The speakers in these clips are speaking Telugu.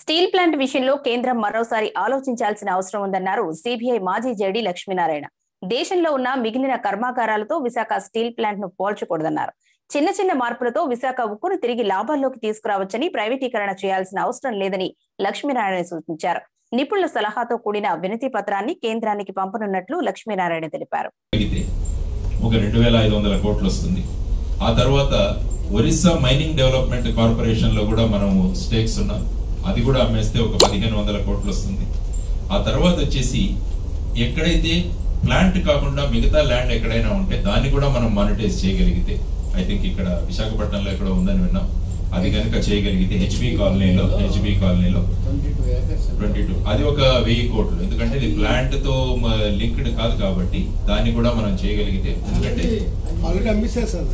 స్టీల్ ప్లాంట్ విషయంలో కేంద్రం మరోసారి ఆలోచించాల్సిన అవసరం ఉందన్నారు సిబిఐ మాజీ జేడీ లక్ష్మీనారాయణ దేశంలో ఉన్న మిగిలిన కర్మాగారాలతో విశాఖ స్టీల్ ప్లాంట్ ను పోల్చకూడదన్నారు చిన్న చిన్న మార్పులతో విశాఖ ఉక్కును తిరిగి లాభాల్లోకి తీసుకురావచ్చని ప్రైవేటీకరణ చేయాల్సిన అవసరం లేదని లక్ష్మీనారాయణ సూచించారు నిపుణుల సలహాతో కూడిన వినతి పత్రాన్ని కేంద్రానికి పంపనున్నట్లు లక్ష్మీనారాయణ తెలిపారు అయితే ఒక రెండు వేల ఐదు వందల కోట్లు వస్తుంది ఆ తర్వాత ఒరిస్సా మైనింగ్ డెవలప్మెంట్ కార్పొరేషన్ లో కూడా మనము స్టేక్స్ ఉన్నాం అది కూడా అమ్మేస్తే ఒక పదిహేను వందల కోట్లు వస్తుంది ఆ తర్వాత వచ్చేసి ఎక్కడైతే ప్లాంట్ కాకుండా మిగతా ల్యాండ్ ఎక్కడైనా ఉంటే దాన్ని కూడా మనం మానిటైజ్ చేయగలిగితే ఐ థింక్ ఇక్కడ విశాఖపట్నంలో ఎక్కడ ఉందని విన్నాం అది కనుక చేయగలిగితే హెచ్బి కాలనీలో హెచ్బి కాలనీలో ట్వంటీ టూ అది ఒక వెయ్యి కోట్లు ఎందుకంటే ఇది ప్లాంట్ తో లింక్డ్ కాదు కాబట్టి దాన్ని కూడా మనం చేయగలిగితే ఎందుకంటే ఆల్రెడీ అమ్మిస్తారు సార్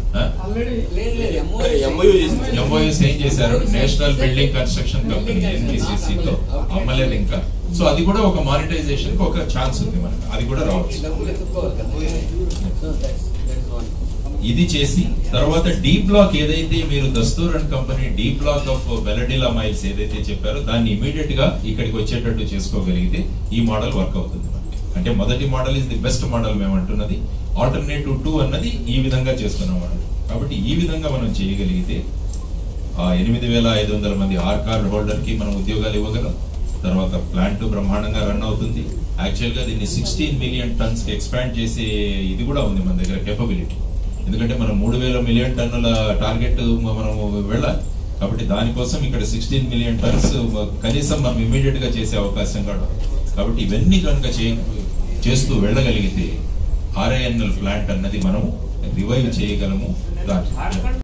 ఎంఓఎస్ ఏం చేశారు national building construction company NBCC తో అమ్మలేదు ఇంకా సో అది కూడా ఒక మానిటైజేషన్ కి ఒక ఛాన్స్ ఉంది మనకి అది కూడా రావచ్చు ఇది చేసి తర్వాత డీ బ్లాక్ ఏదైతే మీరు Dastur and company D block of Bailadila miles ఏదైతే చెప్పారో దాన్ని ఇమీడియట్ గా ఇక్కడికి వచ్చేటట్టు చేసుకోగలిగితే ఈ మోడల్ వర్క్ అవుతుంది మనకి అంటే మొదటి model is the best model మేము అంటున్నది ఆల్టర్నేటివ్ టూ అన్నది ఈ విధంగా చేస్తున్నాం మనం కాబట్టి ఈ విధంగా మనం చేయగలిగితే ఆ ఎనిమిది వేల ఐదు వందల మంది ఆర్ కార్డ్ హోల్డర్ కి మనం ఉద్యోగాలు ఇవ్వగలం తర్వాత ప్లాంట్ బ్రహ్మాండంగా రన్ అవుతుంది యాక్చువల్ గా దీన్ని సిక్స్టీన్ మిలియన్ టన్స్ కి ఎక్స్పాండ్ చేసే ఇది కూడా ఉంది మన దగ్గర కేపబిలిటీ ఎందుకంటే మనం మూడు వేల మిలియన్ టన్నుల టార్గెట్ మనం వెళ్ళాలి కాబట్టి దానికోసం ఇక్కడ సిక్స్టీన్ మిలియన్ టన్స్ కనీసం మనం ఇమీడియట్ గా చేసే అవకాశం కూడా ఉంది. కాబట్టి ఇవన్నీ కనుక చే- చేస్తూ వెళ్ళగలిగితే ఆర్ఐఎన్ఎల్ ప్లాంట్ అన్నది మనం రివైవ్ చేయగలము దాన్ని